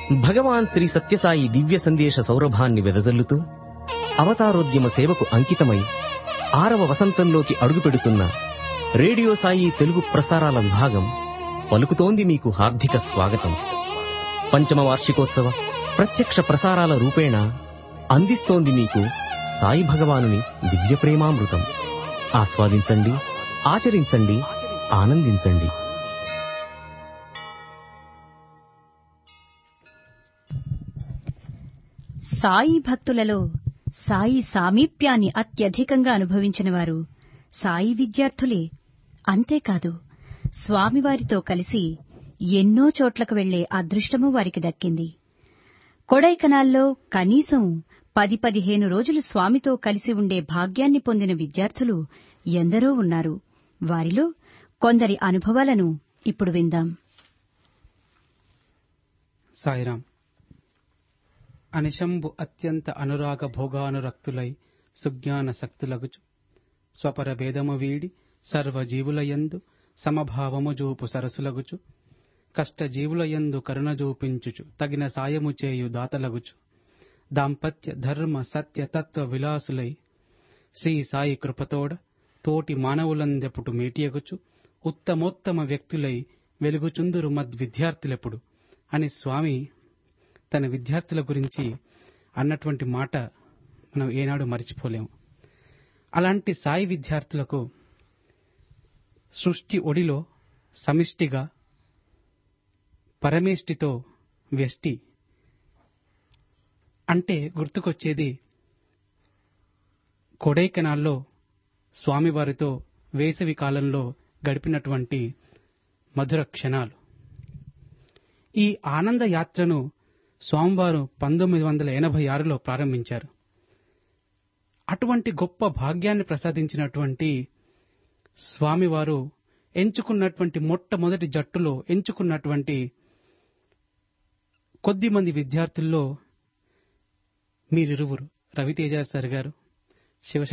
భగవాన్ శ్రీ సత్యసాయి దివ్య సందేశ సౌరభాన్ని వెదజల్లుతూ అవతారోద్యమ సేవకు అంకితమై ఆరవ వసంతంలోకి అడుగుపెడుతున్న రేడియో సాయి తెలుగు ప్రసారాల విభాగం పలుకుతోంది మీకు హార్దిక స్వాగతం పంచమ వార్షికోత్సవ ప్రత్యక్ష ప్రసారాల రూపేణ అందిస్తోంది మీకు సాయి భగవానుని దివ్య ప్రేమామృతం ఆస్వాదించండి ఆచరించండి ఆనందించండి సాయి భక్తులలో సాయి సామీప్యాన్ని అత్యధికంగా అనుభవించిన వారు సాయి విద్యార్థులే అంతేకాదు స్వామివారితో కలిసి ఎన్నో చోట్లకు వెళ్లే అదృష్టము వారికి దక్కింది కొడైకనాల్లో కనీసం పది పదిహేను రోజులు స్వామితో కలిసి ఉండే భాగ్యాన్ని పొందిన విద్యార్థులు ఎందరో ఉన్నారు వారిలో కొందరి అనుభవాలను ఇప్పుడు విందాం సాయిరాం అనిశంబు అత్యంత అనురాగ భోగానురక్తులై సుజ్ఞాన శక్తులగుచు స్వపర భేదము వీడి సర్వజీవులయందు సమభావము జూపు సరసులగుచు కష్టజీవులయందు కరుణ జూపించుచు తగిన సాయము చేయు దాతలగుచు దాంపత్య ధర్మ సత్య తత్వ విలాసులై శ్రీ సాయి కృపతోడ తోటి మానవులందెపుడు మేటియగుచు ఉత్తమోత్తమ వ్యక్తులై వెలుగుచుందురు మద్విద్యార్థులెప్పుడు అని స్వామి తన విద్యార్థుల గురించి అన్నటువంటి మాట మనం ఏనాడు మర్చిపోలేము అలాంటి సాయి విద్యార్థులకు సృష్టి ఒడిలో సమిష్టిగా పరమేష్టితో వ్యష్టి అంటే గుర్తుకొచ్చేది కొడైకెనాల్లో స్వామివారితో వేసవి కాలంలో గడిపినటువంటి మధుర క్షణాలు ఈ ఆనంద యాత్రను స్వామివారు పంతొమ్మిది వందల ఎనభై ఆరులో ప్రారంభించారు అటువంటి గొప్ప భాగ్యాన్ని ప్రసాదించినటువంటి స్వామివారు ఎంచుకున్నటువంటి మొట్టమొదటి జట్టులో ఎంచుకున్నటువంటి కొద్ది మంది విద్యార్థుల్లో మీరిరువురు రవితేజ సార్ గారు శివ